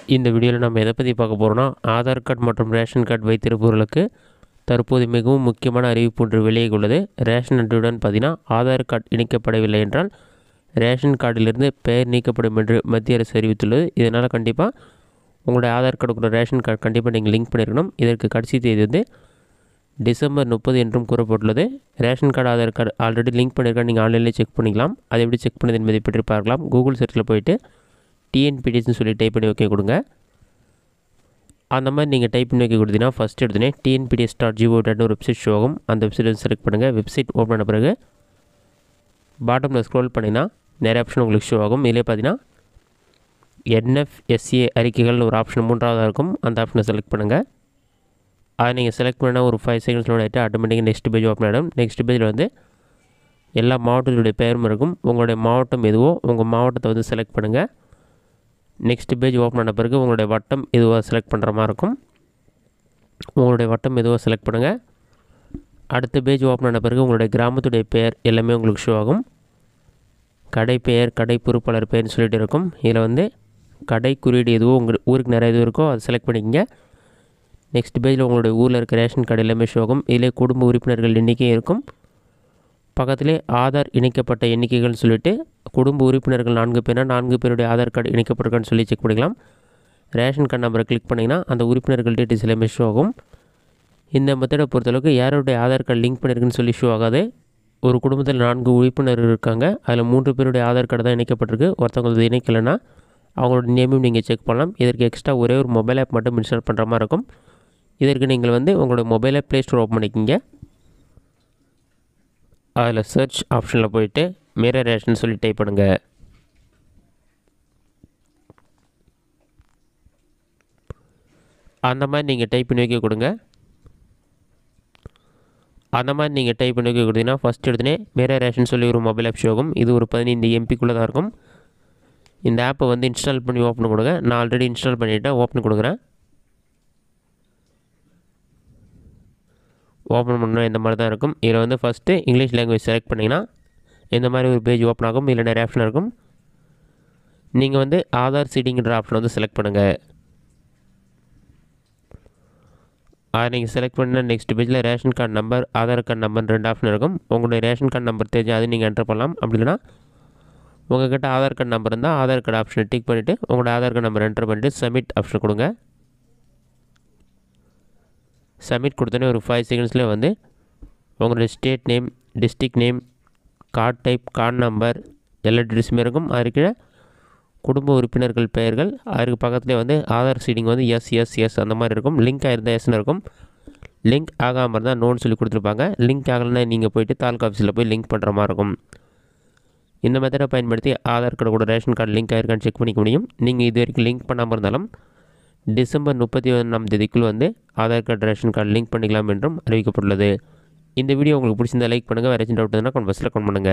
இந்த வீடியோவில் நம்ம எதை பற்றி பார்க்க போகிறோம்னா ஆதார் கார்டு மற்றும் ரேஷன் கார்டு வைத்திருப்பவர்களுக்கு தற்போது மிகவும் முக்கியமான அறிவிப்பு ஒன்று வெளியே உள்ளது ரேஷன் அட்டையுடன் பார்த்தீங்கன்னா ஆதார் கார்டு இணைக்கப்படவில்லை என்றால் ரேஷன் கார்டிலிருந்து பெயர் நீக்கப்படும் என்று மத்திய அரசு அறிவித்துள்ளது இதனால் கண்டிப்பாக உங்களுடைய ஆதார் கார்டு கூட ரேஷன் கார்டு கண்டிப்பாக நீங்கள் லிங்க் பண்ணியிருக்கணும் இதற்கு கடைசி தேதி வந்து டிசம்பர் முப்பது என்றும் கூறப்பட்டுள்ளது ration card Aadhaar card already link பண்ணியிருக்கா நீங்கள் ஆன்லைனில் செக் பண்ணிக்கலாம் அதை எப்படி செக் பண்ணது என்பதை பற்றி பார்க்கலாம் கூகுள் சர்ச்சில் போயிட்டு டிஎன்பிடிஎஸ்னு சொல்லி டைப் பண்ணி வைக்க கொடுங்க அந்த மாதிரி நீங்கள் டைப் பண்ணி வைக்க கொடுத்தீங்கன்னா ஃபஸ்ட் எடுத்துனே டிஎன்பிடிஎஸ் டாட் ஜிஓ டாட் ஒரு வெப்சைட் ஷோ ஆகும் அந்த வெப்சைட் செலக்ட் பண்ணுங்கள் வெப்சைட் ஓப்பன் பண்ண பிறகு பாட்டமில் ஸ்க்ரோல் பண்ணிங்கன்னா நிறைய ஆப்ஷன் உங்களுக்கு ஷோ ஆகும் இதிலே பார்த்தீங்கன்னா என்எஃப்எஸ்ஏ அறிக்கைகள்னு ஒரு ஆப்ஷன் மூன்றாவதாக இருக்கும் அந்த ஆப்ஷனை செலக்ட் பண்ணுங்கள் அதை நீங்கள் செலக்ட் பண்ணால் ஒரு ஃபைவ் செகண்ட்ஸில் ஆகிட்டு ஆட்டோமேட்டிக்காக நெக்ஸ்ட் பேஜ் ஓப்பன் ஆகிடும் நெக்ஸ்ட் பேஜில் வந்து எல்லா மாவட்டத்துடைய பெயரும் இருக்கும் உங்களுடைய மாவட்டம் எதுவோ உங்கள் மாவட்டத்தை வந்து செலக்ட் பண்ணுங்கள் நெக்ஸ்ட் பேஜ் ஓப்பன் ஆன பிறகு உங்களுடைய வட்டம் எதுவாக செலக்ட் பண்ணுற மாதிரி இருக்கும் உங்களுடைய வட்டம் எதுவாக செலக்ட் பண்ணுங்கள் அடுத்த பேஜ் ஓப்பன் ஆன பிறகு உங்களுடைய கிராமத்துடைய பெயர் எல்லாமே உங்களுக்கு ஷோ ஆகும் கடை பெயர் கடை பொறுப்பாளர் பெயர்னு சொல்லிட்டு இருக்கும் இதில் வந்து கடை குறியீடு எதுவோ உங்கள் ஊருக்கு நிறைய எதுவும் இருக்கோ அதை செலக்ட் பண்ணிக்கங்க நெக்ஸ்ட் பேஜில் உங்களுடைய ஊரில் இருக்க ரேஷன் கார்டு எல்லாமே ஷோ ஆகும் இதிலே குடும்ப உறுப்பினர்கள் எண்ணிக்கையும் இருக்கும் பக்கத்திலே ஆதார் இணைக்கப்பட்ட எண்ணிக்கைகள்னு சொல்லிட்டு குடும்ப உறுப்பினர்கள் நான்கு பேர்னா நான்கு பேருடைய ஆதார் கார்டு இணைக்கப்பட்டிருக்கான்னு சொல்லி செக் பண்ணிக்கலாம் ரேஷன் கார்டு நம்பரை கிளிக் பண்ணிங்கன்னா அந்த உறுப்பினர்கள் டீட்டெயில்ஸ் எல்லாமே ஷோ ஆகும் இந்த மெத்தடை பொறுத்தளவுக்கு யாருடைய ஆதார் கார்டு லிங்க் பண்ணியிருக்குன்னு சொல்லி ஷோ ஆகாது ஒரு குடும்பத்தில் நான்கு உறுப்பினர் இருக்காங்க அதில் மூன்று பேருடைய ஆதார் கார்டு தான் இணைக்கப்பட்டிருக்கு ஒருத்தவங்களது இணைக்கலைன்னா அவங்களோட நேமும் நீங்கள் செக் பண்ணலாம் இதற்கு எக்ஸ்ட்ரா ஒரே ஒரு மொபைல் ஆப் மட்டும் இன்ஸ்டால் பண்ணுற மாதிரி இருக்கும் இதற்கு நீங்கள் வந்து உங்களோட மொபைலை ப்ளே ஸ்டோர் ஓப்பன் பண்ணிக்கிங்க அதில் சர்ச் ஆப்ஷனில் போயிட்டு மிரர் ரேஷன் சொல்லி டைப் பண்ணுங்கள் அந்த மாதிரி நீங்கள் டைப் பண்ணி வைக்க கொடுங்க அந்த மாதிரி நீங்கள் டைப் பண்ணி வைக்க கொடுத்தீங்கன்னா ஃபஸ்ட் எடுத்துனே மிரர் ரேஷன் சொல்லி ஒரு மொபைல் ஆப் ஷோ ஆகும் இது ஒரு பதினைந்து எம்பிக்குள்ளே தான் இருக்கும் இந்த ஆப்பை வந்து இன்ஸ்டால் பண்ணி ஓப்பன் கொடுங்க நான் ஆல்ரெடி இன்ஸ்டால் பண்ணிவிட்டேன் ஓப்பன் கொடுக்குறேன் ஓப்பன் பண்ணால் இந்த மாதிரி தான் இருக்கும் இதில் வந்து ஃபஸ்ட்டு இங்கிலீஷ் லாங்குவேஜ் செலக்ட் பண்ணிங்கன்னா இந்த மாதிரி ஒரு பேஜ் ஓப்பன் ஆகும் இதில் நிறைய ஆப்ஷன் இருக்கும் நீங்கள் வந்து ஆதார் சீடிங்கிற ஆப்ஷன் வந்து செலக்ட் பண்ணுங்கள் அதை நீங்கள் செலக்ட் பண்ணால் நெக்ஸ்ட் பேஜில் ration card number Aadhaar card number ரெண்டு ஆப்ஷன் இருக்கும் உங்களுடைய ரேஷன் கார்டு நம்பர் தெரிஞ்சு அது நீங்கள் என்டர் பண்ணலாம் அப்படி இல்லைனா உங்கள்கிட்ட ஆதார் கார்டு நம்பர் இருந்தால் ஆதார் கார்டு ஆப்ஷனை டிக் பண்ணிவிட்டு உங்களோட ஆதார் கார்டு நம்பர் என்டர் பண்ணிவிட்டு சப்மிட் ஆப்ஷன் கொடுங்க சப்மிட் கொடுத்தோன்னே ஒரு ஃபைவ் செகண்ட்ஸில் வந்து உங்களுடைய state name district name card type card number எல்லா டீட்டெயில்ஸுமே இருக்கும் அதுக்கு குடும்ப உறுப்பினர்கள் பெயர்கள் அதுக்கு பக்கத்துலேயே வந்து ஆதார் சீடிங் வந்து எஸ் எஸ் எஸ் அந்த மாதிரி இருக்கும் லிங்க் ஆகிருந்தால் எஸ்னு இருக்கும் லிங்க் ஆகாமல் இருந்தால் நோன்னு சொல்லி கொடுத்துருப்பாங்க லிங்க் ஆகலைன்னா நீங்கள் போயிட்டு தாலுக்கா ஆஃபீஸில் போய் லிங்க் பண்ணுற மாதிரி இருக்கும் இந்த மெத்தடை பயன்படுத்தி ஆதார் கார்டு கூட ரேஷன் கார்டு லிங்க் ஆயிருக்கான்னு செக் பண்ணிக்க முடியும் நீங்கள் இது வரைக்கும் லிங்க் பண்ணாமல் இருந்தாலும் டிசம்பர் முப்பத்தி ஒன்றாம் தேதிக்குள் வந்து Aadhaar card ration card link பண்ணிக்கலாம் என்றும் அறிவிக்கப்பட்டுள்ளது இந்த வீடியோ உங்களுக்கு பிடிச்சிருந்தா லைக் பண்ணுங்கள் வேறு ஏதாச்சும் டவுட் இருந்தால் கமெண்ட் பாக்ஸில் கமெண்ட் பண்ணுங்கள்